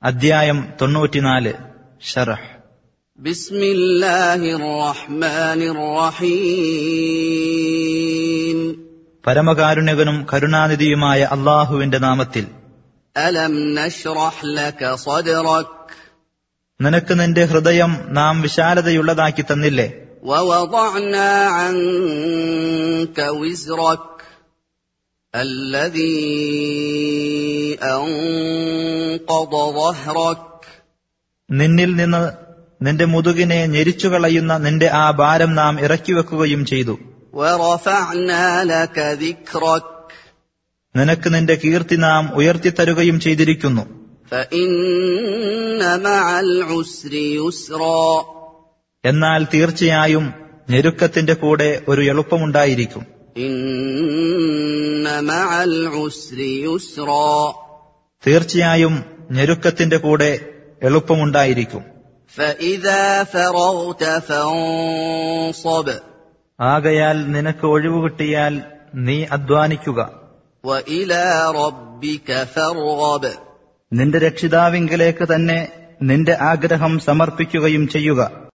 അദ്ധ്യായം തൊണ്ണൂറ്റിനാല് ഷറഹ് بسم الله الرحمن الرحيم പരമകാരുണ്യകനും കരുണാനിധിയുമായ അള്ളാഹുവിന്റെ നാമത്തിൽ ألم نشرح لك صدرك നിനക്ക് നിന്റെ ഹൃദയം നാം വിശാലതയുള്ളതാക്കി തന്നില്ലേ ووضعنا عنك وزرك الذي أنقض ظهرك നിന്നിൽ നിന്ന് നിന്റെ മുതുകിനെ ഞെരിച്ചുകളയുന്ന നിന്റെ ആ ഭാരം നാം ഇറക്കിവെക്കുകയും ചെയ്തു ورفعنا لك ذكرك നിനക്ക് നിന്റെ കീർത്തി നാം ഉയർത്തിത്തരുകയും ചെയ്തിരിക്കുന്നു فإن مع العسر يسرا എന്നാൽ തീർച്ചയായും ഞെരുക്കത്തിന്റെ കൂടെ ഒരു എളുപ്പമുണ്ടായിരിക്കും إن مع العسر يسرا തീർച്ചയായും ഞെരുക്കത്തിന്റെ കൂടെ എളുപ്പമുണ്ടായിരിക്കും فإذا فرغت فانصب ആകയാൽ നിനക്ക് ഒഴിവ് കിട്ടിയാൽ നീ അധ്വാനിക്കുക وإلى ربك فارغب നിന്റെ രക്ഷിതാവിങ്കലേക്ക് തന്നെ നിന്റെ ആഗ്രഹം സമർപ്പിക്കുകയും ചെയ്യുക